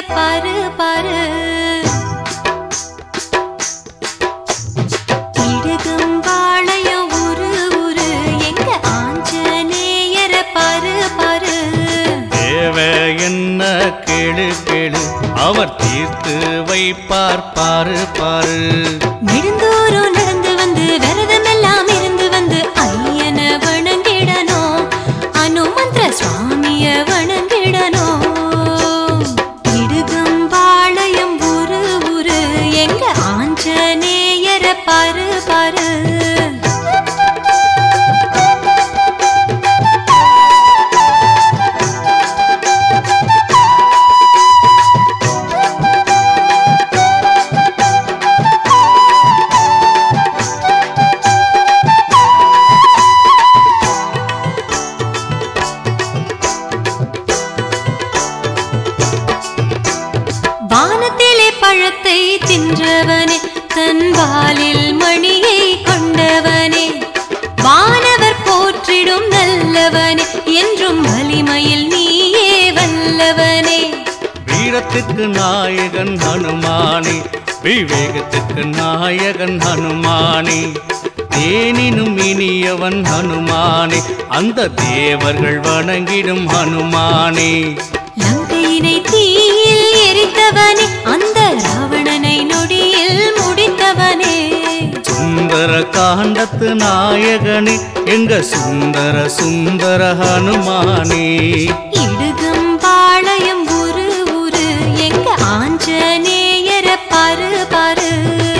பாரு பாரு இடுகம்பாளையம் உரு உரு எங்க ஆஞ்சநேயர பாரு பாரு தேவ என்ன கேளு கேளு அவர் தீர்த்து வைப்பார் பாரு பாரு நெடுந்தோறும் நடந்து வந்து விரதமெல்லாம் இருந்து வந்து ஐயன வணங்கிடணும் அனுமந்திர சுவாமிய வணங்கிடணும் இடுகம்பாளையம் உரு உரு எங்க ஆஞ்சநேயர பாரு பாரு வானத்திலே பழத்தை தின்றவனே தன் வாலில் மணியை கொண்டவனே வானவர் போற்றிடும் நல்லவனே என்றும் வலிமையில் நீயே வல்லவனே வீரத்துக்கு நாயகன் ஹனுமானே விவேகத்துக்கு நாயகன் ஹனுமானே தேனினும் இனியவன் ஹனுமானே அந்த தேவர்கள் வணங்கிடும் ஹனுமானே லங்கையினை தீயில் எரித்தவனே அந்த ராவணனை நொடியில் முடித்தவனே சுந்தர காண்டத்து நாயகனே எங்க சுந்தர சுந்தர ஹனுமானே இடுகம்பாளையம் உரு உரு எங்க ஆஞ்சநேயர பாரு பாரு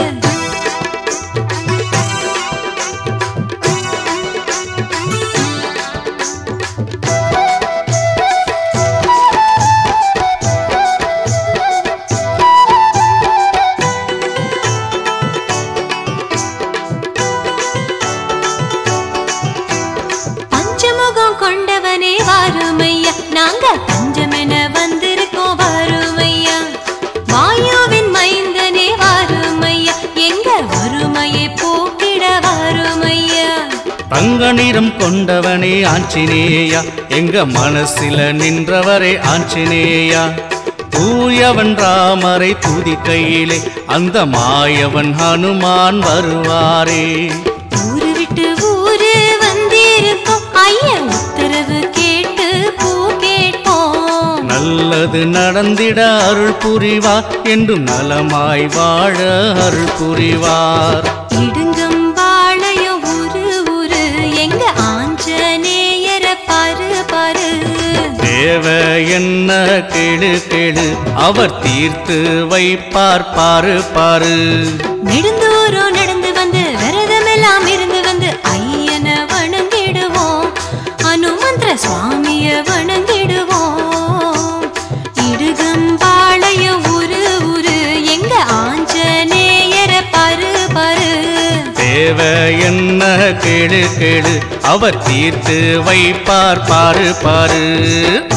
பஞ்சமுகம் கொண்டவனே வாருமையா நாங்க பஞ்சமென வந்திருக்கோம் வாருமையா வாயுவின் மைந்தனே வாருமையா எங்க வறுமையை போக்கிட வாருமையா தங்க நிறம் கொண்டவனே ஆஞ்சநேயா எங்க மனசில நின்றவரே ஆஞ்சநேயா தூயவன் ராமரை துதிக்கையிலே அந்த மாயவன் ஹனுமான் வருவாரே ஊரு விட்டு ஊரு வந்திருக்கோம் ஐயன் உத்தரவு கேட்டு பூ கேட்போம் நல்லது நடந்திட அருள் புரிவார் என்றும் நலமாய் வாழ அருள் புரிவார் இடுங்கம்பாளையம் உரு உரு எங்க ஆஞ்சநேயர பாரு பாரு தேவ என்ன கேளு கேளு அவர் தீர்த்து வைப்பார் பாரு பாரு நெடுந்தூரம் நடந்து வந்து விரதமெல்லாம் இருந்து வந்து ஐயன வணங்கிடுவோம் அனுமந்திர சுவாமிய வணங்கிடுவோம் இடுகம்பாளைய உரு உரு எங்க ஆஞ்சநேயர பாரு பாரு தேவ என்ன கேளு கேளு அவர் தீர்த்து வைப்பார் பாரு பாரு